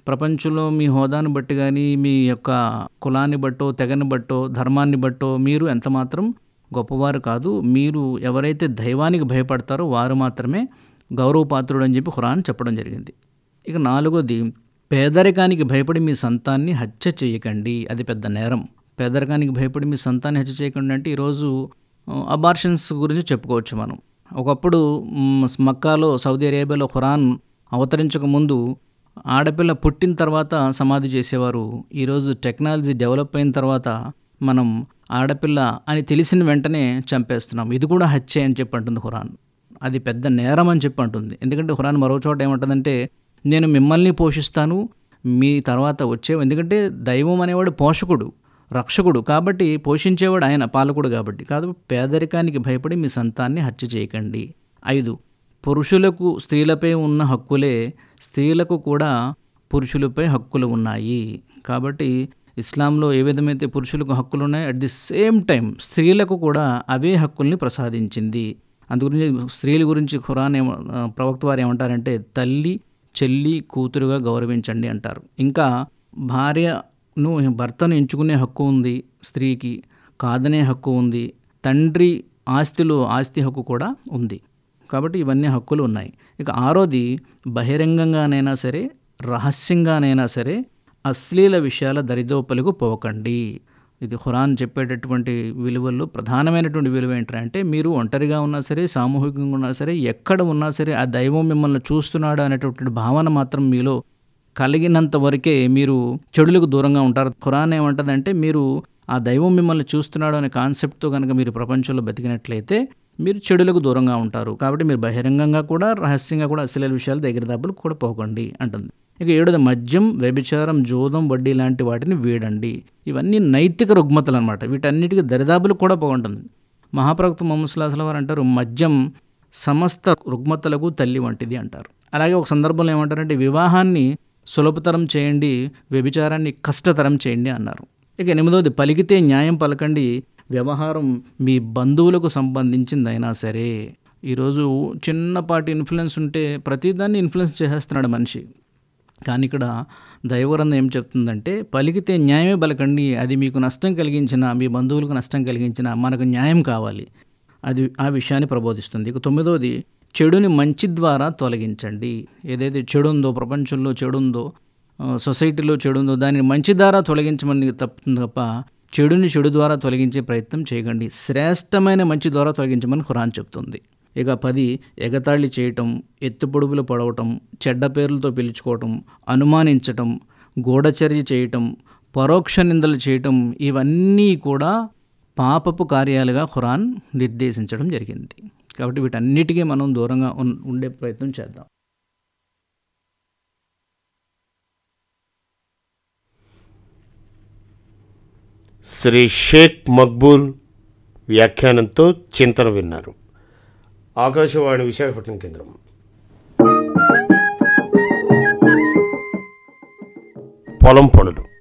ప్రపంచంలో మీ హోదాను బట్టి కానీ మీ యొక్క కులాన్ని బట్టో తెగని బట్టో ధర్మాన్ని బట్టో మీరు ఎంత మాత్రం గొప్పవారు కాదు మీరు ఎవరైతే దైవానికి భయపడతారో వారు మాత్రమే గౌరవపాత్రుడు అని చెప్పి ఖురాన్ చెప్పడం జరిగింది ఇక నాలుగోది పేదరికానికి భయపడి మీ సంతాన్ని హత్య చేయకండి అది పెద్ద నేరం పేదరికానికి భయపడి మీ సంతాన్ని హత్య చేయకండి అంటే ఈరోజు అబార్షన్స్ గురించి చెప్పుకోవచ్చు మనం ఒకప్పుడు మ్, మక్కాలో సౌదీ అరేబియాలో ఖురాన్ అవతరించక ముందు ఆడపిల్ల పుట్టిన తర్వాత సమాధి చేసేవారు ఈరోజు టెక్నాలజీ డెవలప్ అయిన తర్వాత మనం ఆడపిల్ల అని తెలిసిన వెంటనే చంపేస్తున్నాం ఇది కూడా హత్య అని చెప్పి అంటుంది ఖురాన్ అది పెద్ద నేరం అని చెప్పి అంటుంది ఎందుకంటే ఖురాన్ మరో చోట ఏమంటుందంటే నేను మిమ్మల్ని పోషిస్తాను మీ తర్వాత వచ్చే ఎందుకంటే దైవం అనేవాడు పోషకుడు రక్షకుడు కాబట్టి పోషించేవాడు ఆయన పాలకుడు కాబట్టి కాదు పేదరికానికి భయపడి మీ సంతాన్ని హత్య చేయకండి ఐదు పురుషులకు స్త్రీలపై ఉన్న హక్కులే స్త్రీలకు కూడా పురుషులపై హక్కులు ఉన్నాయి కాబట్టి ఇస్లాంలో ఏ విధమైతే పురుషులకు హక్కులు ఉన్నాయో అట్ ది సేమ్ టైం స్త్రీలకు కూడా అవే హక్కుల్ని ప్రసాదించింది అందుగురించి స్త్రీల గురించి ఖురాన్ ఏమ ఆ, ప్రవక్త వారు ఏమంటారంటే తల్లి చెల్లి కూతురుగా గౌరవించండి అంటారు ఇంకా భార్యను భర్తను ఎంచుకునే హక్కు ఉంది స్త్రీకి కాదనే హక్కు ఉంది తండ్రి ఆస్తిలో ఆస్తి హక్కు కూడా ఉంది కాబట్టి ఇవన్నీ హక్కులు ఉన్నాయి ఇక ఆరోది బహిరంగంగానైనా సరే రహస్యంగానైనా సరే అశ్లీల విషయాల దరిదోపలకు పోకండి ఇది ఖురాన్ చెప్పేటటువంటి విలువల్లో ప్రధానమైనటువంటి విలువ ఏంటంటే మీరు ఒంటరిగా ఉన్నా సరే సామూహికంగా ఉన్నా సరే ఎక్కడ ఉన్నా సరే ఆ దైవం మిమ్మల్ని చూస్తున్నాడు అనేటటువంటి భావన మాత్రం మీలో కలిగినంత వరకే మీరు చెడులకు దూరంగా ఉంటారు ఖురాన్ ఏమంటుందంటే మీరు ఆ దైవం మిమ్మల్ని చూస్తున్నాడు అనే కాన్సెప్ట్తో కనుక మీరు ప్రపంచంలో బతికినట్లయితే మీరు చెడులకు దూరంగా ఉంటారు కాబట్టి మీరు బహిరంగంగా కూడా రహస్యంగా కూడా అశ్లీల విషయాలు దగ్గర దెబ్బలు కూడా పోకండి అంటుంది ఇక ఏడోది మద్యం వ్యభిచారం జోదం వడ్డీ లాంటి వాటిని వీడండి ఇవన్నీ నైతిక రుగ్మతలు అనమాట వీటన్నిటికీ దరిదాపులు కూడా బాగుంటుంది మహాప్రవక్త మొహమ్మద్ సుల్లాహల వారు అంటారు మద్యం సమస్త రుగ్మతలకు తల్లి వంటిది అంటారు అలాగే ఒక సందర్భంలో ఏమంటారంటే వివాహాన్ని సులభతరం చేయండి వ్యభిచారాన్ని కష్టతరం చేయండి అన్నారు ఇక ఎనిమిదవది పలికితే న్యాయం పలకండి వ్యవహారం మీ బంధువులకు సంబంధించిందైనా సరే ఈరోజు చిన్నపాటి ఇన్ఫ్లుయెన్స్ ఉంటే ప్రతిదాన్ని ఇన్ఫ్లుయెన్స్ చేసేస్తున్నాడు మనిషి కానీ ఇక్కడ దైవగ్రంథం ఏం చెప్తుందంటే పలికితే న్యాయమే పలకండి అది మీకు నష్టం కలిగించిన మీ బంధువులకు నష్టం కలిగించిన మనకు న్యాయం కావాలి అది ఆ విషయాన్ని ప్రబోధిస్తుంది ఇక తొమ్మిదవది చెడుని మంచి ద్వారా తొలగించండి ఏదైతే చెడు ఉందో ప్రపంచంలో చెడు ఉందో ఆ, సొసైటీలో చెడు ఉందో దాన్ని మంచి ద్వారా తొలగించమని తప్పుతుంది తప్ప చెడుని చెడు ద్వారా తొలగించే ప్రయత్నం చేయకండి శ్రేష్టమైన మంచి ద్వారా తొలగించమని ఖురాన్ చెప్తుంది ఇక పది ఎగతాళి చేయటం ఎత్తుపొడుపులు పొడవటం చెడ్డ పేర్లతో పిలుచుకోవటం అనుమానించటం గూఢచర్య చేయటం పరోక్ష నిందలు చేయటం ఇవన్నీ కూడా పాపపు కార్యాలుగా ఖురాన్ నిర్దేశించడం జరిగింది కాబట్టి వీటన్నిటికీ మనం దూరంగా ఉన్- ఉండే ప్రయత్నం చేద్దాం శ్రీ షేక్ మక్బూల్ వ్యాఖ్యానంతో చింతన విన్నారు ఆకాశవాణి విశాఖపట్నం కేంద్రం పొలం పనులు